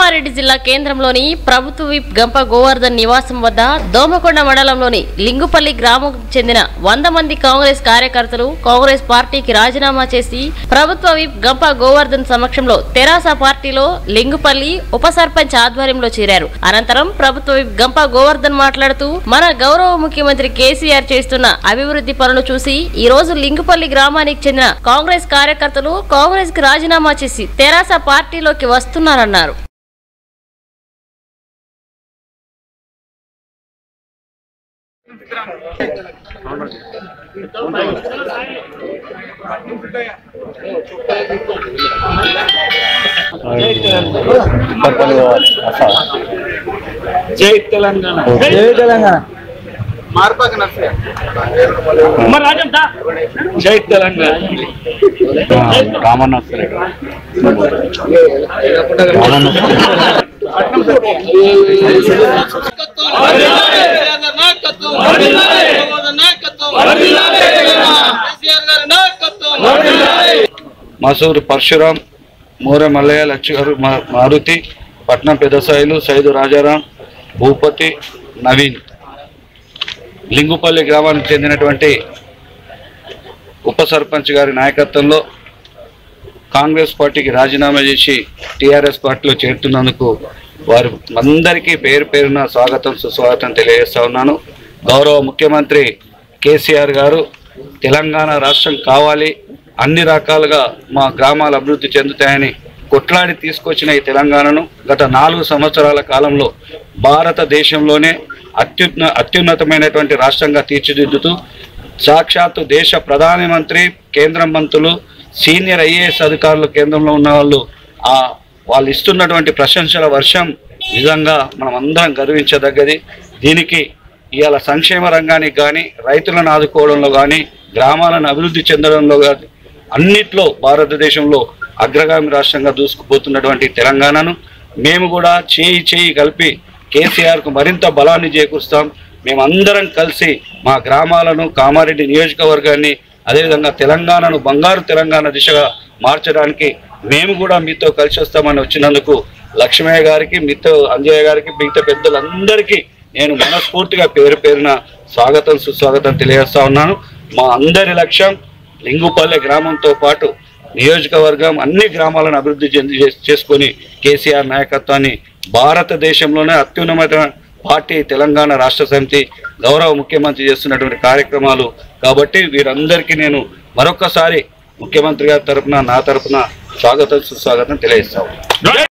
కామారెడ్డి జిల్లా కేంద్రంలోని ప్రభుత్వ విప్ గంప గోవర్ధన్ నివాసం వద్ద దోమకొండ మండలంలోని లింగుపల్లి గ్రామం చెందిన వంద మంది కాంగ్రెస్ కార్యకర్తలు కాంగ్రెస్ పార్టీకి రాజీనామా చేసి ప్రభుత్వ విప్ గంప గోవర్ధన్ సమక్షంలో తెరాస పార్టీలో లింగుపల్లి ఉప సర్పంచ్ ఆధ్వర్యంలో చేరారు అనంతరం ప్రభుత్వ విప్ గంప గోవర్ధన్ మాట్లాడుతూ మన గౌరవ ముఖ్యమంత్రి కేసీఆర్ చేస్తున్న అభివృద్ధి పనులు చూసి ఈ రోజు లింగుపల్లి గ్రామానికి చెందిన కాంగ్రెస్ కార్యకర్తలు కాంగ్రెస్ కి రాజీనామా చేసి తెరాస పార్టీలోకి వస్తున్నారన్నారు జై తెలంగాణ జై తెలంగాణ మరి రాజంతా జై తెలంగాణ రామన్న వస్తాడు రామన్న మసూరు పరశురాం మూరె మల్లయ్య లక్ష్మీ మా- మారుతి పట్నం పెదసాయిలు సైదు రాజారాం భూపతి నవీన్ లింగుపల్లి గ్రామానికి చెందినటువంటి ఉప సర్పంచ్ గారి నాయకత్వంలో కాంగ్రెస్ పార్టీకి రాజీనామా చేసి టీఆర్ఎస్ పార్టీలో చేరుతున్నందుకు వారి అందరికీ పేరు పేరున స్వాగతం సుస్వాగతం తెలియజేస్తా ఉన్నాను గౌరవ ముఖ్యమంత్రి కేసీఆర్ గారు తెలంగాణ రాష్ట్రం కావాలి అన్ని రకాలుగా మా గ్రామాలు అభివృద్ధి చెందుతాయని కొట్లాడి తీసుకొచ్చిన ఈ తెలంగాణను గత నాలుగు సంవత్సరాల కాలంలో భారతదేశంలోనే అత్యున్న అత్యున్నతమైనటువంటి రాష్ట్రంగా తీర్చిదిద్దుతూ సాక్షాత్తు దేశ ప్రధానమంత్రి కేంద్ర మంత్రులు సీనియర్ ఐఏఎస్ అధికారులు కేంద్రంలో ఉన్న వాళ్ళు ఆ వాళ్ళు ఇస్తున్నటువంటి ప్రశంసల వర్షం నిజంగా మనం అందరం గర్వించదగ్గది దీనికి ఇవాళ సంక్షేమ రంగానికి కానీ రైతులను ఆదుకోవడంలో కానీ గ్రామాలను అభివృద్ధి చెందడంలో కానీ అన్నిట్లో భారతదేశంలో అగ్రగామి రాష్ట్రంగా దూసుకుపోతున్నటువంటి తెలంగాణను మేము కూడా చేయి చేయి కలిపి కేసీఆర్కు మరింత బలాన్ని చేకూరుస్తాం మేమందరం కలిసి మా గ్రామాలను కామారెడ్డి నియోజకవర్గాన్ని అదేవిధంగా తెలంగాణను బంగారు తెలంగాణ దిశగా మార్చడానికి మేము కూడా మీతో కలిసి వస్తామని వచ్చినందుకు లక్ష్మయ్య గారికి మీతో అంజయ్య గారికి మిగతా పెద్దలందరికీ నేను మనస్ఫూర్తిగా పేరు పేరున స్వాగతం సుస్వాగతం తెలియజేస్తా ఉన్నాను మా అందరి లక్ష్యం లింగుపల్లె గ్రామంతో పాటు నియోజకవర్గం అన్ని గ్రామాలను అభివృద్ధి చెంది చేస్- చేసుకొని కేసీఆర్ నాయకత్వాన్ని భారతదేశంలోనే అత్యున్నత పార్టీ తెలంగాణ రాష్ట్ర సమితి గౌరవ ముఖ్యమంత్రి చేస్తున్నటువంటి కార్యక్రమాలు కాబట్టి వీరందరికీ నేను మరొకసారి ముఖ్యమంత్రి గారి తరపున నా తరపున స్వాగతం సుస్వాగతం తెలియజేస్తాను జై